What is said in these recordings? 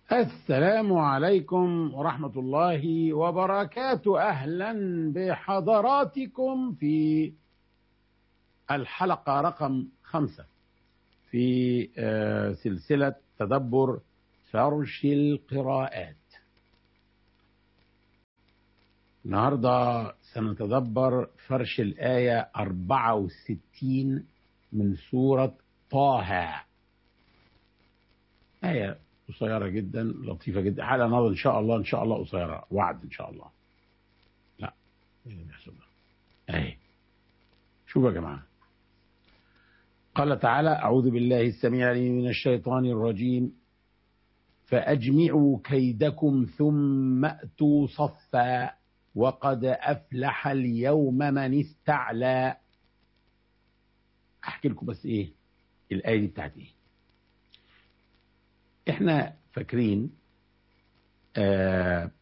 السلام عليكم ورحمة الله وبركاته أهلا بحضراتكم في الحلقة رقم خمسة في سلسلة تدبر فرش القراءات النهاردة سنتدبر فرش الآية 64 من سورة طه آية قصيرة جدا لطيفة جدا حالة نظر إن شاء الله إن شاء الله قصيرة وعد إن شاء الله لا إيه اللي بيحصل ده أهي شوفوا يا جماعة قال تعالى أعوذ بالله السميع العليم من الشيطان الرجيم فأجمعوا كيدكم ثم أتوا صفا وقد أفلح اليوم من استعلى أحكي لكم بس إيه الآية دي بتاعت إيه إحنا فاكرين آه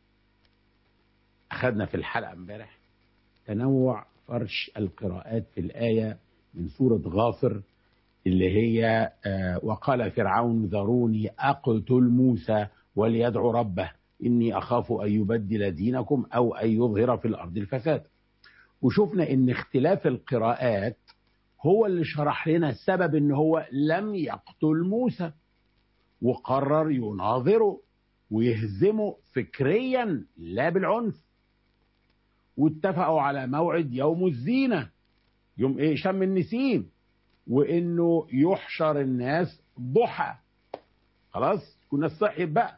أخذنا في الحلقة امبارح تنوع فرش القراءات في الآية من سورة غافر اللي هي آه وقال فرعون ذروني أقتل موسى وليدعو ربه إني أخاف أن يبدل دينكم أو أن يظهر في الأرض الفساد وشفنا إن اختلاف القراءات هو اللي شرح لنا السبب إن هو لم يقتل موسى وقرر يناظره ويهزمه فكريا لا بالعنف واتفقوا على موعد يوم الزينة يوم ايه شم النسيم وانه يحشر الناس ضحى خلاص كنا صحيت بقى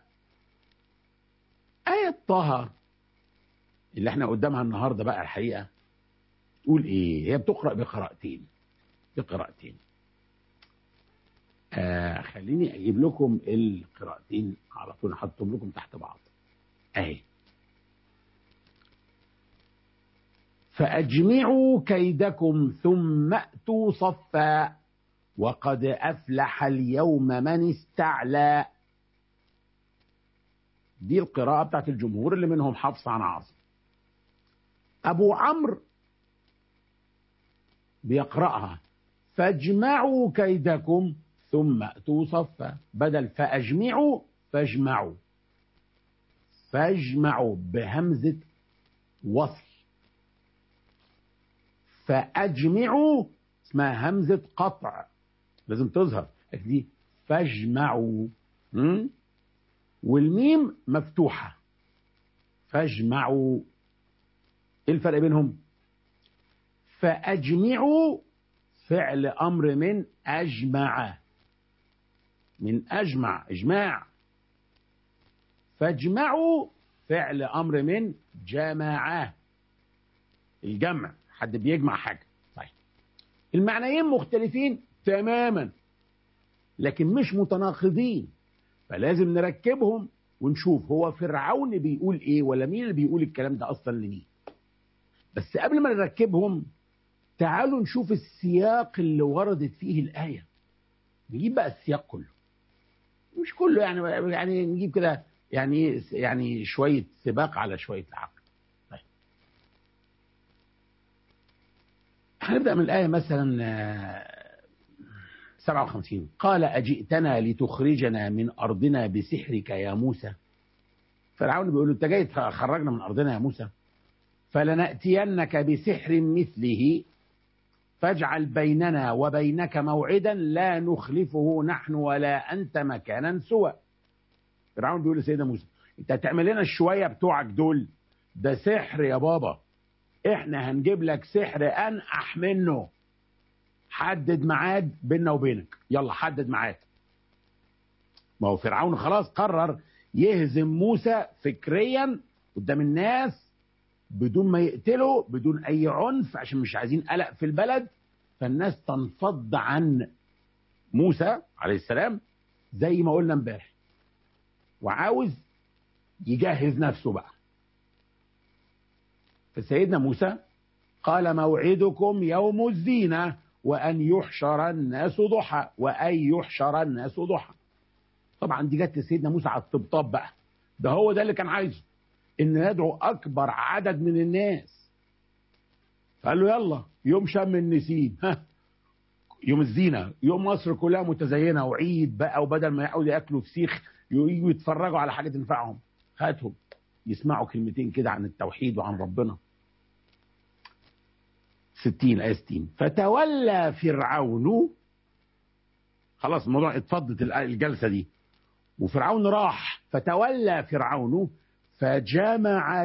آية طه اللي احنا قدامها النهارده بقى الحقيقة تقول ايه هي بتقرأ بقراءتين بقراءتين آه خليني اجيب لكم القراءتين على طول احطهم لكم تحت بعض اهي فاجمعوا كيدكم ثم اتوا صفا وقد افلح اليوم من استعلى دي القراءة بتاعت الجمهور اللي منهم حفص عن عاصم أبو عمرو بيقرأها فاجمعوا كيدكم ثم أتوا صفا بدل فأجمعوا فاجمعوا فاجمعوا بهمزة وصل فأجمعوا اسمها همزة قطع لازم تظهر دي فاجمعوا والميم مفتوحة فاجمعوا ايه الفرق بينهم فأجمعوا فعل أمر من أجمع من أجمع إجماع فاجمعوا فعل أمر من جماعة الجمع حد بيجمع حاجة طيب المعنيين مختلفين تماما لكن مش متناقضين فلازم نركبهم ونشوف هو فرعون بيقول ايه ولا مين اللي بيقول الكلام ده اصلا لمين بس قبل ما نركبهم تعالوا نشوف السياق اللي وردت فيه الآية نجيب بقى السياق كله مش كله يعني يعني نجيب كده يعني يعني شوية سباق على شوية عقل طيب هنبدأ من الآية مثلا 57 قال أجئتنا لتخرجنا من أرضنا بسحرك يا موسى فرعون بيقول له أنت جاي تخرجنا من أرضنا يا موسى فلنأتينك بسحر مثله فاجعل بيننا وبينك موعدا لا نخلفه نحن ولا أنت مكانا سوى فرعون بيقول لسيدنا موسى أنت هتعمل لنا الشوية بتوعك دول ده سحر يا بابا احنا هنجيب لك سحر أنقح منه حدد ميعاد بيننا وبينك يلا حدد ميعاد ما هو فرعون خلاص قرر يهزم موسى فكريا قدام الناس بدون ما يقتله بدون اي عنف عشان مش عايزين قلق في البلد فالناس تنفض عن موسى عليه السلام زي ما قلنا امبارح وعاوز يجهز نفسه بقى فسيدنا موسى قال موعدكم يوم الزينه وأن يحشر الناس ضحى وأن يحشر الناس ضحى طبعا دي جت لسيدنا موسى على الطبطاب بقى ده هو ده اللي كان عايزه ان يدعو اكبر عدد من الناس فقال له يلا يوم شم النسيم ها يوم الزينه يوم مصر كلها متزينه وعيد بقى وبدل ما يقعدوا ياكلوا فسيخ يجوا يتفرجوا على حاجه تنفعهم هاتهم يسمعوا كلمتين كده عن التوحيد وعن ربنا 60 آية 60 فتولى فرعون خلاص الموضوع اتفضت الجلسة دي وفرعون راح فتولى فرعون فجمع